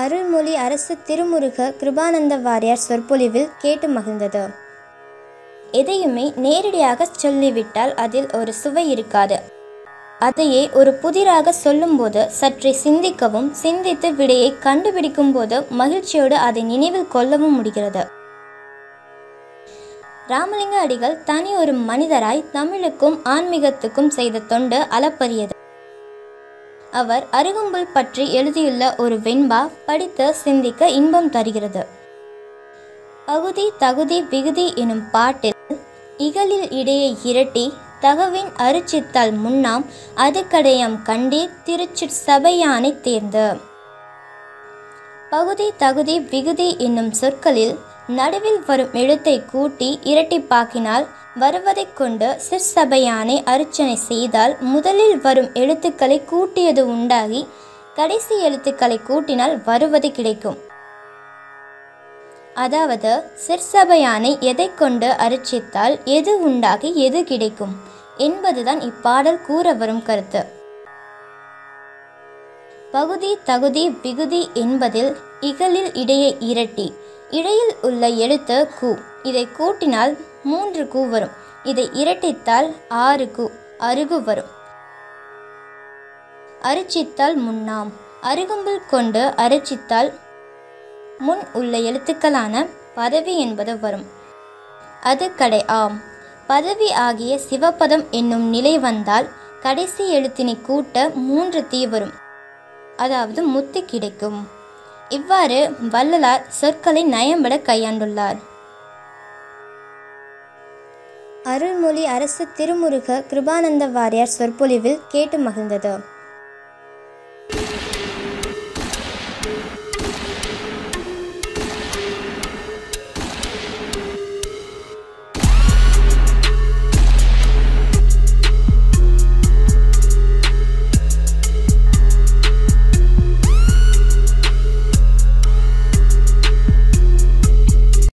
அருள்மொழி அரசு திருமுருக கிருபானந்த வாரியார் சொற்பொழிவில் கேட்டு மகிழ்ந்தது எதையுமே நேரடியாக சொல்லிவிட்டால் அதில் ஒரு சுவை இருக்காது அதையே ஒரு புதிராக சொல்லும்போது சற்றே சிந்திக்கவும் சிந்தித்து விடையை கண்டுபிடிக்கும் போது மகிழ்ச்சியோடு அதை நினைவில் கொள்ளவும் முடிகிறது ராமலிங்க அடிகள் தனி ஒரு மனிதராய் தமிழுக்கும் ஆன்மீகத்துக்கும் செய்த தொண்டு அளப்பரியது அவர் அருகம்புல் பற்றி எழுதியுள்ள ஒரு வெண்பா படித்து சிந்திக்க இன்பம் தருகிறது பகுதி தகுதி விகுதி எனும் பாட்டில் இகலில் இடையை இரட்டி தகவின் அருச்சித்தால் முன்னாம் அது கடையம் கண்டீர் திருச்சிற் சபையானை தேர்ந்து பகுதி தகுதி விகுதி என்னும் சொற்களில் நடுவில் வரும் எழுத்தை கூட்டி இரட்டிப்பாக்கினால் வருவதைக் கொண்டு சிற்சபையானை அர்ச்சனை செய்தால் முதலில் வரும் எழுத்துக்களை கூட்டியது உண்டாகி கடைசி எழுத்துக்களை கூட்டினால் வருவது கிடைக்கும் அதாவது சிற்சபையானை எதை கொண்டு அர்ச்சித்தால் எது உண்டாகி எது கிடைக்கும் என்பதுதான் இப்பாடல் கூற வரும் கருத்து பகுதி தகுதி விகுதி என்பதில் இகலில் இடையை இரட்டி இடையில் உள்ள எழுத்து கு இதை கூட்டினால் மூன்று கு வரும் இதை இரட்டித்தால் ஆறு கு அருகு வரும் அரிச்சித்தால் முன்னாம் அருகம்புல் கொண்டு அரிச்சித்தால் முன் உள்ள எழுத்துக்களான பதவி என்பது வரும் அது கடை ஆம் பதவி ஆகிய சிவபதம் என்னும் நிலை வந்தால் கடைசி எழுத்தினை கூட்ட மூன்று தீ வரும் அதாவது முத்து கிடைக்கும் இவ்வாறு வள்ளலார் சொற்களை நயம்பட கையாண்டுள்ளார் அருள்மொழி அரசு திருமுருக கிருபானந்த வாரியார் சொற்பொழிவில் கேட்டு மகிழ்ந்தது